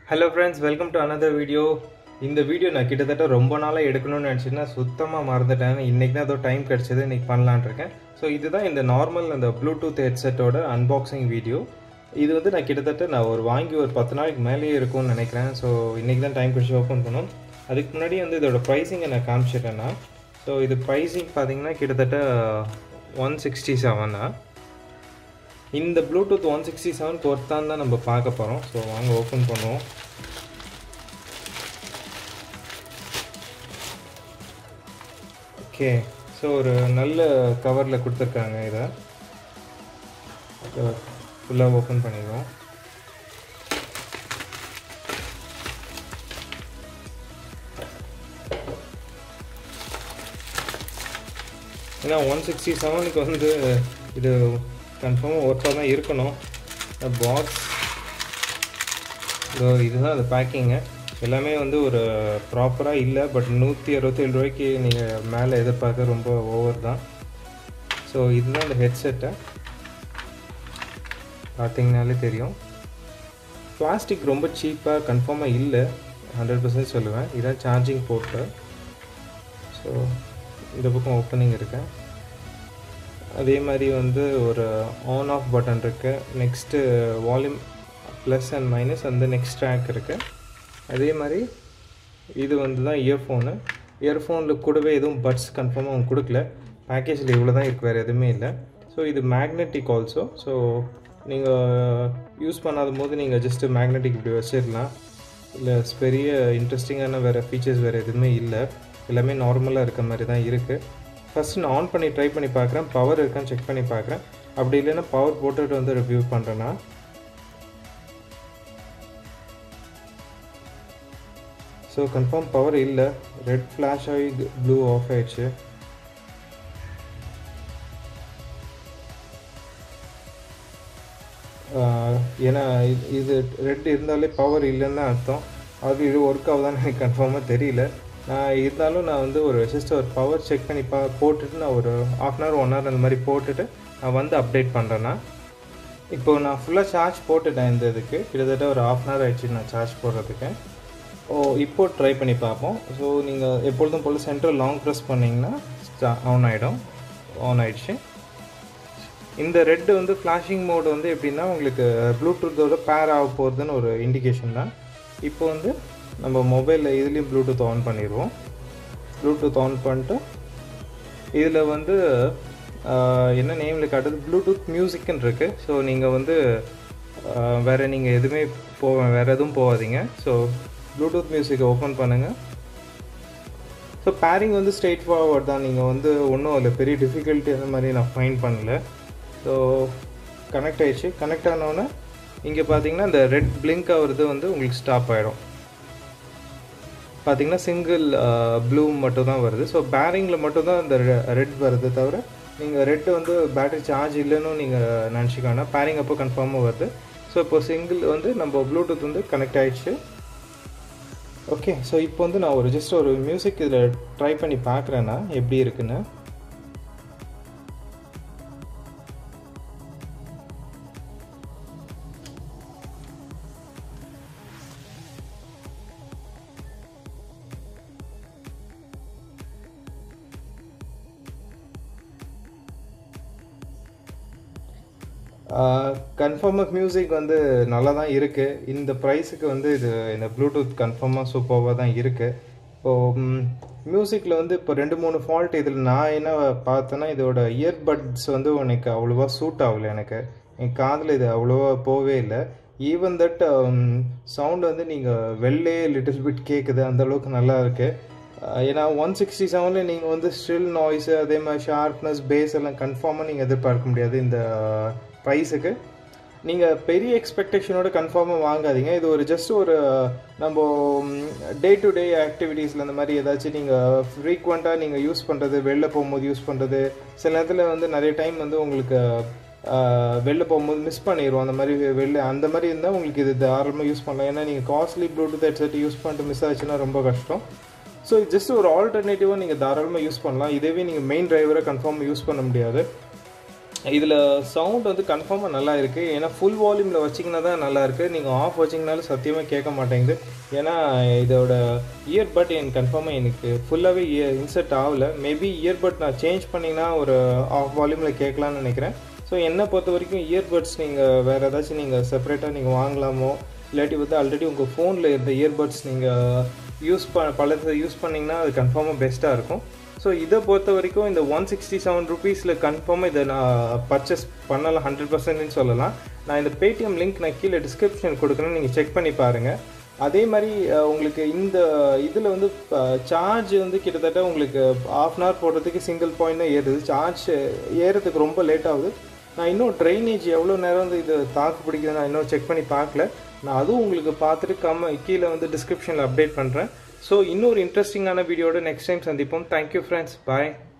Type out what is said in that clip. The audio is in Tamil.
hello friends welcome to another video இந்த வீடியோ நான் கிட்டத்தட்ட ரொம்ப நாளாக எடுக்கணும்னு நினச்சின்னா சுத்தமாக மறந்துட்டேன் இன்றைக்கி தான் ஏதோ டைம் கிடச்சிது இன்றைக்கி பண்ணலான் இருக்கேன் ஸோ இதுதான் இந்த நார்மல் அந்த ப்ளூடூத் ஹெட்செட்டோட அன்பாக்சிங் வீடியோ இது வந்து நான் கிட்டத்தட்ட நான் ஒரு வாங்கி ஒரு பத்து நாளைக்கு மேலேயே இருக்கும்னு நினைக்கிறேன் ஸோ இன்றைக்கி தான் டைம் கிடச்சி ஓப்பன் பண்ணோம் அதுக்கு முன்னாடி வந்து இதோட ப்ரைஸிங்கை நான் காமிச்சிட்டேன்னா ஸோ இது ப்ரைஸிங் பார்த்தீங்கன்னா கிட்டத்தட்ட ஒன் சிக்ஸ்டி செவனா இந்த ப்ளூடூத் ஒன் சிக்ஸ்டி செவன் பொறுத்தான் தான் நம்ம பார்க்க போகிறோம் ஸோ வாங்க ஓப்பன் பண்ணுவோம் ஓகே ஸோ ஒரு நல்ல கவரில் கொடுத்துருக்காங்க இதை ஃபுல்லாக ஓப்பன் பண்ணிடுவோம் ஏன்னா ஒன் சிக்ஸ்டி செவனுக்கு வந்து இது கன்ஃபார்மாக ஒர்க்காக தான் இருக்கணும் பாக்ஸ் இதோ இதுதான் அது பேக்கிங்கு எல்லாமே வந்து ஒரு ப்ராப்பராக இல்லை பட் நூற்றி அறுபத்தேழு ரூபாய்க்கு நீங்கள் மேலே எதிர்பார்க்க ரொம்ப ஓவர் தான் ஸோ இதுதான் இந்த ஹெட்செட்டை பார்த்தீங்கனாலே தெரியும் பிளாஸ்டிக் ரொம்ப சீப்பாக கன்ஃபார்மாக இல்லை ஹண்ட்ரட் பர்சன்ட் சொல்லுவேன் இதான் சார்ஜிங் போர்ட்டு ஸோ இந்த பக்கம் ஓப்பனிங் இருக்கு அதே மாதிரி வந்து ஒரு ஆன் ஆஃப் பட்டன் இருக்குது next volume plus and minus அந்த நெக்ஸ்ட் ட்ராக் இருக்குது அதே மாதிரி இது வந்து தான் இயர்ஃபோனு இயர்ஃபோனில் கூடவே எதுவும் பட்ஸ் கன்ஃபார்மாக அவங்க கொடுக்கல பேக்கேஜில் இவ்வளோ தான் இருக்குது வேறு எதுவுமே இல்லை ஸோ இது மேக்னெட்டிக் ஆல்சோ ஸோ நீங்கள் யூஸ் பண்ணாத போது நீங்கள் ஜஸ்ட்டு மேக்னெட்டிக் இப்படி வச்சிடலாம் இல்லை பெரிய இன்ட்ரெஸ்டிங்கான வேறு ஃபீச்சர்ஸ் வேறு எதுவுமே இல்லை எல்லாமே நார்மலாக இருக்க மாதிரி தான் இருக்குது ஃபஸ்ட்டு நான் ஆன் பண்ணி ட்ரை பண்ணி பார்க்குறேன் பவர் இருக்கான்னு செக் பண்ணி பார்க்குறேன் அப்படி இல்லைன்னா பவர் போட்டுட்டு வந்து ரிவ்யூ பண்ணுறேன்னா ஸோ கன்ஃபார்ம் பவர் இல்லை ரெட் ஃப்ளாஷ் ஆகி ப்ளூ ஆஃப் ஆயிடுச்சு ஏன்னா இது ரெட் இருந்தாலே பவர் இல்லைன்னு தான் அர்த்தம் அது இது ஒர்க் ஆகுதான்னு எனக்கு கன்ஃபார்மாக தெரியல நான் இருந்தாலும் நான் வந்து ஒரு ஜஸ்ட் ஒரு பவர் செக் பண்ணி பா போட்டுட்டு நான் ஒரு half an hour one hour அந்த மாதிரி போட்டுட்டு நான் வந்து அப்டேட் பண்ணுறேன்னா இப்போ நான் ஃபுல்லாக சார்ஜ் போட்டுட்டேன் இந்த இதுக்கு கிட்டத்தட்ட ஒரு ஆஃப் அன் ஹவர் ஆயிடுச்சு நான் சார்ஜ் போடுறதுக்கு ஓ இப்போ ட்ரை பண்ணி பார்ப்போம் ஸோ நீங்கள் எப்பொழுதும் போல் சென்ட்ரல் லாங் ப்ரெஸ் பண்ணிங்கன்னா ஆன் ஆகிடும் ஆன் ஆயிடுச்சு இந்த ரெட்டு வந்து ஃப்ளாஷிங் மோடு வந்து எப்படின்னா உங்களுக்கு ப்ளூடூத்தோட பேர் ஆக போகிறதுன்னு ஒரு இண்டிகேஷன் தான் இப்போ வந்து நம்ம மொபைலில் இதுலேயும் ப்ளூடூத் ஆன் பண்ணிடுவோம் ப்ளூடூத் ஆன் பண்ணிட்டு இதில் வந்து என்ன நேமில் காட்டுது ப்ளூடூத் மியூசிக்னு இருக்குது ஸோ நீங்கள் வந்து வேறு நீங்கள் எதுவுமே போ வேறு எதுவும் போகாதீங்க ஸோ ப்ளூடூத் மியூசிக்கை ஓப்பன் பண்ணுங்கள் ஸோ பேரிங் வந்து ஸ்ட்ரெயிட் ஃபார்வர்ட் தான் நீங்கள் வந்து ஒன்றும் அதில் பெரிய டிஃபிகல்ட்டி அந்த மாதிரி நான் ஃபைன் பண்ணல ஸோ கனெக்ட் ஆயிடுச்சு கனெக்ட் ஆனோன்னே இங்கே பார்த்தீங்கன்னா இந்த ரெட் பிளிங்க் ஆகுறது வந்து உங்களுக்கு ஸ்டாப் ஆகிடும் பார்த்தீங்கன்னா சிங்கிள் ப்ளூ மட்டும் தான் வருது ஸோ பேரிங்கில் மட்டும் தான் இந்த ரெட் வருது தவிர நீங்கள் ரெட் வந்து பேட்டரி சார்ஜ் இல்லைன்னு நீங்கள் நினச்சிக்கோன்னா பேரிங் அப்போ கன்ஃபார்மாக வருது ஸோ இப்போ சிங்கிள் வந்து நம்ம ப்ளூடூத் வந்து கனெக்ட் ஆகிடுச்சு ஓகே ஸோ இப்போ வந்து நான் ஒரு ஜஸ்ட் ஒரு மியூசிக் இதில் ட்ரை பண்ணி பார்க்குறேன்னா எப்படி இருக்குன்னு கன்ஃபார்மாக மியூசிக் வந்து நல்லா தான் இருக்குது இந்த ப்ரைஸுக்கு வந்து இது இந்த ப்ளூடூத் கன்ஃபார்மாக சூப்பராக தான் இருக்குது இப்போது மியூசிக்கில் வந்து இப்போ ரெண்டு மூணு ஃபால்ட் இதில் நான் என்ன பார்த்தேன்னா இதோட இயர்பட்ஸ் வந்து உனக்கு அவ்வளோவா சூட் ஆகலை எனக்கு என் காதில் இது அவ்வளோவா போகவே இல்லை ஈவன் தட் சவுண்ட் வந்து நீங்கள் வெள்ளே லிட்டில் பிட் கேட்குது அந்தளவுக்கு நல்லா இருக்குது ஏன்னா ஒன் சிக்ஸ்டி செவனில் நீங்கள் வந்து ஸ்டில் நாய்ஸு அதே மாதிரி ஷார்ப்னஸ் பேஸ் எல்லாம் கன்ஃபார்மாக நீங்கள் எதிர்பார்க்க முடியாது இந்த ப்ரைஸுக்கு நீங்கள் பெரிய எக்ஸ்பெக்டேஷனோட கன்ஃபார்மாக வாங்காதீங்க இது ஒரு ஜஸ்ட் ஒரு நம்ம டே டு டே ஆக்டிவிட்டீஸில் இந்த மாதிரி ஏதாச்சும் நீங்கள் ஃப்ரீக்வெண்ட்டாக நீங்கள் யூஸ் பண்ணுறது வெளில போகும்போது யூஸ் பண்ணுறது சில நேரத்தில் வந்து நிறைய டைம் வந்து உங்களுக்கு வெளில போகும்போது மிஸ் பண்ணிடுவோம் அந்த மாதிரி வெளில அந்த மாதிரி இருந்தால் உங்களுக்கு இது தாராளமாக யூஸ் பண்ணலாம் ஏன்னா நீங்கள் காஸ்ட்லி ப்ளூடூத் ஹெட்செட் யூஸ் பண்ணிட்டு மிஸ் ஆச்சுன்னா ரொம்ப கஷ்டம் ஸோ ஜஸ்ட் ஒரு ஆல்டர்னேட்டிவாக நீங்கள் தாராளமாக யூஸ் பண்ணலாம் இதேவே நீங்கள் மெயின் டிரைவரை கன்ஃபார்ம் யூஸ் பண்ண முடியாது இதில் சவுண்ட் வந்து கன்ஃபார்மாக நல்லா இருக்குது ஏன்னா ஃபுல் வால்யூமில் வச்சிங்கன்னா தான் நல்லா இருக்குது நீங்கள் ஆஃப் வச்சிங்கனாலும் சத்தியமாக கேட்க மாட்டேங்குது ஏன்னா இதோட இயர்பட் எனக்கு கன்ஃபார்மாக எனக்கு ஃபுல்லாகவே இன்சர்ட் ஆகலை மேபி இயர்பட் நான் சேஞ்ச் பண்ணிங்கன்னா ஒரு ஆஃப் வால்யூமில் கேட்கலான்னு நினைக்கிறேன் ஸோ என்னை பொறுத்த வரைக்கும் இயர்பட்ஸ் நீங்கள் வேறு ஏதாச்சும் நீங்கள் செப்பரேட்டாக நீங்கள் வாங்கலாமோ இல்லாட்டி வந்து ஆல்ரெடி உங்கள் ஃபோனில் இருந்த இயர்பட்ஸ் நீங்கள் யூஸ் ப பழத்தை யூஸ் பண்ணிங்கன்னா அது கன்ஃபார்மாக பெஸ்ட்டாக இருக்கும் ஸோ இதை பொறுத்த வரைக்கும் இந்த ஒன் சிக்ஸ்டி செவன் ருபீஸில் கன்ஃபார்மாக இதை நான் பர்ச்சேஸ் பண்ணலாம் ஹண்ட்ரட் பர்சன்ட்னு சொல்லலாம் நான் இந்த பேடிஎம் லிங்க் நான் கீழே டிஸ்கிரிப்ஷன் கொடுக்குறேன் நீங்கள் செக் பண்ணி பாருங்கள் அதே மாதிரி உங்களுக்கு இந்த இதில் வந்து சார்ஜ் வந்து கிட்டத்தட்ட உங்களுக்கு ஆஃப் அன் ஹவர் போடுறதுக்கு சிங்கிள் பாயிண்ட் தான் ஏறுது சார்ஜ் ஏறதுக்கு ரொம்ப லேட் ஆகுது நான் இன்னும் ட்ரைனேஜ் எவ்வளோ நேரம் வந்து இது தாக்கு பிடிக்குது நான் இன்னும் செக் பண்ணி பார்க்கல நான் அதுவும் உங்களுக்கு பார்த்துட்டு கம்ம கீழே வந்து டிஸ்கிரிப்ஷனில் அப்டேட் பண்ணுறேன் ஸோ இன்னொரு இன்ட்ரெஸ்டிங்கான வீடியோட நெக்ஸ்ட் டைம் சந்திப்போம் தேங்க்யூ ஃப்ரெண்ட்ஸ் பாய்